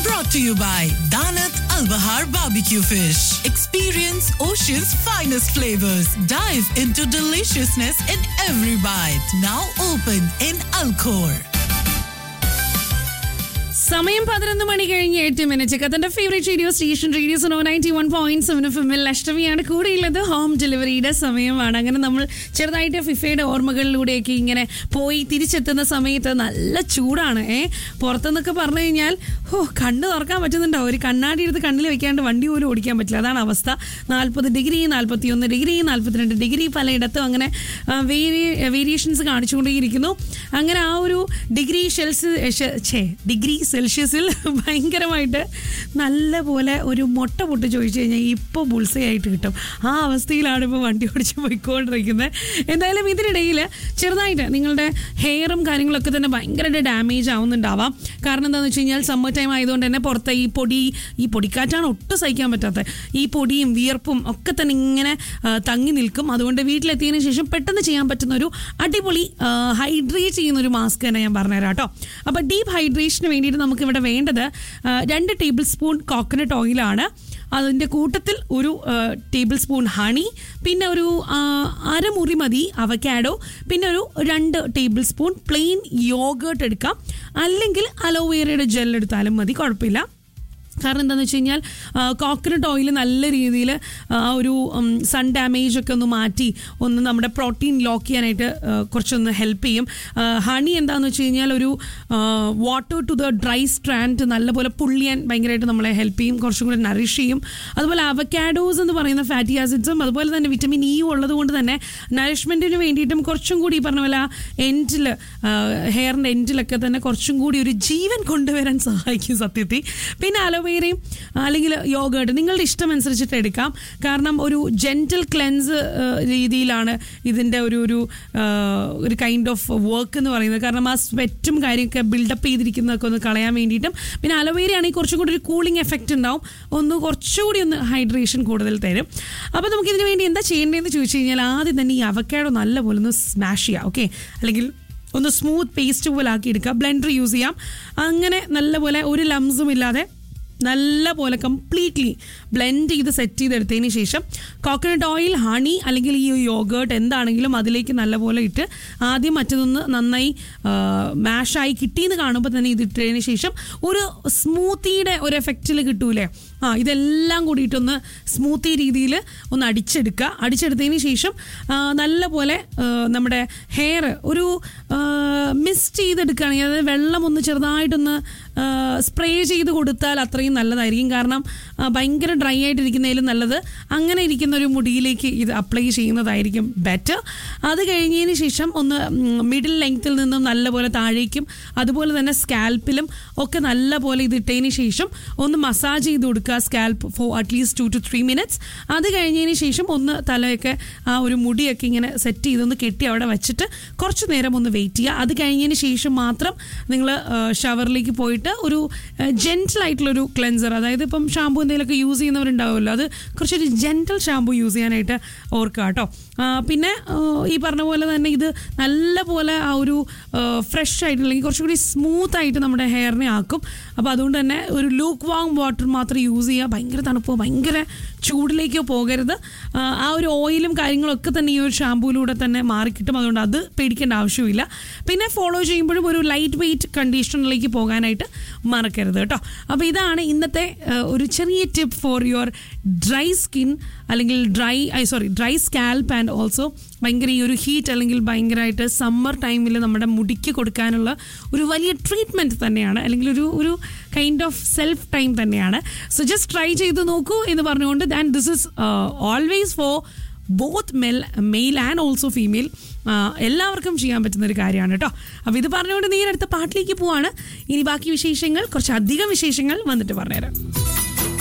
brought to you by Danat Al Bahar Barbecue Fish. Experience Ocean's finest flavors. Dive into deliciousness in every bite. Now open in Alcor. സമയം പതിനൊന്ന് മണി കഴിഞ്ഞ് എട്ട് minute കത്തന്റെ favourite radio station radio സോ ninety one point seven F എമ്മിൽ അഷ്ടമിയാണ് കൂടെയുള്ളത് ഹോം ഡെലിവറിയുടെ സമയമാണ് അങ്ങനെ നമ്മൾ ചെറുതായിട്ട് ഫിഫയുടെ ഓർമ്മകളിലൂടെയൊക്കെ ഇങ്ങനെ പോയി തിരിച്ചെത്തുന്ന സമയത്ത് നല്ല ചൂടാണ് ഏ പുറത്തുനിന്നൊക്കെ പറഞ്ഞു കഴിഞ്ഞാൽ ഓ കണ്ണ് തുറക്കാൻ പറ്റുന്നുണ്ടോ ഒരു കണ്ണാടി എടുത്ത് കണ്ണിൽ വെക്കാണ്ട് വണ്ടി പോലും ഓടിക്കാൻ പറ്റില്ല അതാണ് അവസ്ഥ നാൽപ്പത് ഡിഗ്രി നാൽപ്പത്തി ഒന്ന് ഡിഗ്രി നാൽപ്പത്തിരണ്ട് ഡിഗ്രി പലയിടത്തും അങ്ങനെ വേരിയേഷൻസ് കാണിച്ചുകൊണ്ടേയിരിക്കുന്നു അങ്ങനെ ആ ഒരു ഡിഗ്രി ഷെൽസ് ഛേ ഡിഗ്രി സെൽഷ്യസിൽ ഭയങ്കരമായിട്ട് നല്ല പോലെ ഒരു മുട്ട പൊട്ട് ചോദിച്ചു കഴിഞ്ഞാൽ ഇപ്പോൾ ബുൾസയായിട്ട് കിട്ടും ആ അവസ്ഥയിലാണ് ഇപ്പോൾ വണ്ടി ഓടിച്ച് പോയിക്കൊണ്ടിരിക്കുന്നത് എന്തായാലും ഇതിനിടയിൽ ചെറുതായിട്ട് നിങ്ങളുടെ ഹെയറും കാര്യങ്ങളൊക്കെ തന്നെ ഭയങ്കരമായിട്ട് ഡാമേജ് ആവുന്നുണ്ടാവാം കാരണം എന്താണെന്ന് വെച്ച് കഴിഞ്ഞാൽ സമ്മർ ടൈം ആയതുകൊണ്ട് തന്നെ പുറത്തെ ഈ പൊടി ഈ പൊടിക്കാറ്റാണ് ഒട്ടും സഹിക്കാൻ പറ്റാത്തത് ഈ പൊടിയും വിയർപ്പും ഒക്കെ തന്നെ ഇങ്ങനെ ആ, തങ്ങി നിൽക്കും അതുകൊണ്ട് വീട്ടിലെത്തിയതിനു ശേഷം പെട്ടെന്ന് ചെയ്യാൻ പറ്റുന്ന ഒരു അടിപൊളി ഹൈഡ്രേറ്റ് ചെയ്യുന്ന ഒരു മാസ്ക് തന്നെ ഞാൻ പറഞ്ഞുതരാം കേട്ടോ അപ്പോൾ ഡീപ്പ് ഹൈഡ്രേഷന് വേണ്ടിയിട്ട് നമുക്ക് ഇവിടെ വേണ്ടത് ആ, രണ്ട് ടേബിൾ സ്പൂൺ കോക്കനട്ട് ഓയിലാണ് അതിൻ്റെ കൂട്ടത്തിൽ ഒരു ടേബിൾ സ്പൂൺ ഹണി പിന്നെ ഒരു ആ, അരമുറി മതി അവക്കാഡോ പിന്നെ ഒരു രണ്ട് ടേബിൾ സ്പൂൺ പ്ലെയിൻ യോഗേർട്ട് എടുക്കാം അല്ലെങ്കിൽ അലോവേറയുടെ ജെൽ എടുത്താലും മതി കുഴപ്പമില്ല കാരണം എന്താണെന്ന് വെച്ച് കഴിഞ്ഞാൽ കോക്കനട്ട് ഓയിൽ നല്ല രീതിയിൽ ആ ഒരു സൺ ഡാമേജ് ഒക്കെ ഒന്ന് മാറ്റി ഒന്ന് നമ്മുടെ പ്രോട്ടീൻ ലോക്ക് ചെയ്യാനായിട്ട് ആ, കുറച്ചൊന്ന് ഹെൽപ്പ് ചെയ്യും ഹണി എന്താണെന്ന് വെച്ച് കഴിഞ്ഞാൽ ഒരു water to the dry strand നല്ലപോലെ പുള്ളിയാൻ ഭയങ്കരമായിട്ട് നമ്മളെ ഹെൽപ്പ് ചെയ്യും കുറച്ചും കൂടി നറിഷ് ചെയ്യും അതുപോലെ അവക്കാഡോസ് എന്ന് പറയുന്ന ഫാറ്റി ആസിഡ്സും അതുപോലെ തന്നെ വിറ്റമിൻ ഇ ഉള്ളത് കൊണ്ട് തന്നെ നറിഷ്മെൻറ്റിന് വേണ്ടിയിട്ടും കുറച്ചും കൂടി ഈ പറഞ്ഞ പോലെ എൻഡിൽ ഹെയറിൻ്റെ എൻഡിലൊക്കെ തന്നെ കുറച്ചും കൂടി ഒരു ജീവൻ കൊണ്ടുവരാൻ സഹായിക്കും സത്യത്തിൽ പിന്നെ അലോവേരയും അല്ലെങ്കിൽ യോഗേർട്ട് നിങ്ങളുടെ ഇഷ്ടം അനുസരിച്ചിട്ട് എടുക്കാം കാരണം ഒരു ജെൻറ്റൽ ക്ലെൻസ് രീതിയിലാണ് ഇതിൻ്റെ ഒരു ഒരു ആ, ഒരു കൈൻഡ് ഓഫ് വർക്ക് എന്ന് പറയുന്നത് കാരണം ആ സ്വെറ്റും കാര്യമൊക്കെ ബിൽഡപ്പ് ചെയ്തിരിക്കുന്നതൊക്കെ ഒന്ന് കളയാൻ വേണ്ടിയിട്ടും പിന്നെ അലോവേര ആണെങ്കിൽ കുറച്ചും കൂടി ഒരു കൂളിംഗ് എഫക്റ്റ് ഉണ്ടാവും ഒന്ന് കുറച്ചുകൂടി ഒന്ന് ഹൈഡ്രേഷൻ കൂടുതൽ തരും അപ്പോൾ നമുക്ക് ഇതിന് വേണ്ടി എന്താ ചെയ്യേണ്ടതെന്ന് ചോദിച്ചു കഴിഞ്ഞാൽ ആദ്യം തന്നെ ഈ അവക്കാഡോ നല്ലപോലെ ഒന്ന് സ്മാഷ് ചെയ്യാം ഓക്കെ അല്ലെങ്കിൽ ഒന്ന് സ്മൂത്ത് പേസ്റ്റ് പോലെ ആക്കി എടുക്കുക ബ്ലെൻഡർ യൂസ് ചെയ്യാം അങ്ങനെ നല്ലപോലെ ഒരു ലംസും ഇല്ലാതെ നല്ല പോലെ കംപ്ലീറ്റ്ലി ബ്ലെൻഡ് ചെയ്ത് സെറ്റ് ചെയ്തെടുത്തതിന് ശേഷം കോക്കനട്ട് ഓയിൽ ഹണി അല്ലെങ്കിൽ ഈ യോഗേർട്ട് എന്താണെങ്കിലും അതിലേക്ക് നല്ലപോലെ ഇട്ട് ആദ്യം മറ്റതൊന്ന് നന്നായി മാഷായി കിട്ടിയെന്ന് കാണുമ്പോൾ തന്നെ ഇത് ഇട്ടതിന് ശേഷം ഒരു സ്മൂത്തിയുടെ ഒരു എഫക്റ്റിൽ കിട്ടൂലേ ആ ഇതെല്ലാം കൂടിയിട്ടൊന്ന് സ്മൂത്തി രീതിയിൽ ഒന്ന് അടിച്ചെടുക്കുക അടിച്ചെടുത്തതിന് ശേഷം ആ, നല്ലപോലെ ആ, നമ്മുടെ ഹെയർ ഒരു മിസ്റ്റ് ചെയ്തെടുക്കുകയാണെങ്കിൽ അതായത് വെള്ളം ഒന്ന് ചെറുതായിട്ടൊന്ന് സ്പ്രേ ചെയ്ത് കൊടുത്താൽ അത്രയും നല്ലതായിരിക്കും കാരണം ആ, ഭയങ്കര ഡ്രൈ ആയിട്ടിരിക്കുന്നതിലും നല്ലത് അങ്ങനെ ഇരിക്കുന്ന ഒരു മുടിയിലേക്ക് ഇത് അപ്ലൈ ചെയ്യുന്നതായിരിക്കും ബെറ്റർ അത് കഴിഞ്ഞതിന് ശേഷം ഒന്ന് മിഡിൽ ലെങ്ത്തിൽ നിന്നും നല്ലപോലെ താഴേക്കും അതുപോലെ തന്നെ സ്കാൽപ്പിലും ഒക്കെ നല്ലപോലെ ഇത് ഇട്ടതിന് ശേഷം ഒന്ന് മസാജ് ചെയ്ത് കൊടുക്കുക scalp for at least two two three minutes അത് കഴിഞ്ഞതിന് ശേഷം ഒന്ന് തലയൊക്കെ ആ ഒരു മുടിയൊക്കെ ഇങ്ങനെ സെറ്റ് ചെയ്തൊന്ന് കെട്ടി അവിടെ വെച്ചിട്ട് കുറച്ച് നേരം ഒന്ന് വെയിറ്റ് ചെയ്യുക അത് കഴിഞ്ഞതിന് ശേഷം മാത്രം നിങ്ങൾ ഷവറിലേക്ക് പോയിട്ട് ഒരു ജെൻറ്റൽ ആയിട്ടുള്ളൊരു ക്ലെൻസർ അതായത് ഇപ്പം ഷാമ്പു എന്തെങ്കിലുമൊക്കെ യൂസ് ചെയ്യുന്നവരുണ്ടാവുമല്ലോ അത് കുറച്ചൊരു ജെൻറ്റൽ ഷാമ്പു യൂസ് ചെയ്യാനായിട്ട് ഓർക്കുക കേട്ടോ ആ, പിന്നെ ആ, ഈ പറഞ്ഞ പോലെ തന്നെ ഇത് നല്ല പോലെ ആ ഒരു ഫ്രഷ് ആയിട്ട് അല്ലെങ്കിൽ കുറച്ചുകൂടി സ്മൂത്ത് ആയിട്ട് നമ്മുടെ ഹെയറിനെ ആക്കും അപ്പോൾ അതുകൊണ്ട് തന്നെ ഒരു ലൂക്ക് വാം വാട്ടർ മാത്രം യൂസ് ചെയ്യുക ഭയങ്കര തണുപ്പോ ഭയങ്കര ചൂടിലേക്കോ പോകരുത് ആ, ആ ഒരു ഓയിലും കാര്യങ്ങളൊക്കെ തന്നെ ഈ ഒരു ഷാമ്പൂയിലൂടെ തന്നെ മാറിക്കിട്ടും അതുകൊണ്ട് അത് പേടിക്കേണ്ട ആവശ്യമില്ല പിന്നെ ഫോളോ ചെയ്യുമ്പോഴും ഒരു ലൈറ്റ് വെയിറ്റ് കണ്ടീഷണറിലേക്ക് പോകാനായിട്ട് മറക്കരുത് കേട്ടോ അപ്പോൾ ഇതാണ് ഇന്നത്തെ ആ, ഒരു ചെറിയ tip for your dry skin അല്ലെങ്കിൽ dry I sorry dry scalp and also ഭയങ്കര ഈ ഒരു ഹീറ്റ് അല്ലെങ്കിൽ ഭയങ്കരമായിട്ട് സമ്മർ ടൈമിൽ നമ്മുടെ മുടിക്ക് കൊടുക്കാനുള്ള ഒരു വലിയ ട്രീറ്റ്മെൻറ്റ് തന്നെയാണ് അല്ലെങ്കിൽ ഒരു ഒരു കൈൻഡ് ഓഫ് സെൽഫ് ടൈം തന്നെയാണ് സോ ജസ്റ്റ് ട്രൈ ചെയ്ത് നോക്കൂ എന്ന് പറഞ്ഞുകൊണ്ട് and this is always for both മെൽ മെയിൽ ആൻഡ് ഓൾസോ ഫീമെയിൽ എല്ലാവർക്കും ചെയ്യാൻ പറ്റുന്ന ഒരു കാര്യമാണ് കേട്ടോ അപ്പോൾ ഇത് പറഞ്ഞുകൊണ്ട് നേരെ അടുത്ത പാട്ടിലേക്ക് പോവാണ് ഇനി ബാക്കി വിശേഷങ്ങൾ കുറച്ച് അധികം വിശേഷങ്ങൾ വന്നിട്ട് പറഞ്ഞുതരാം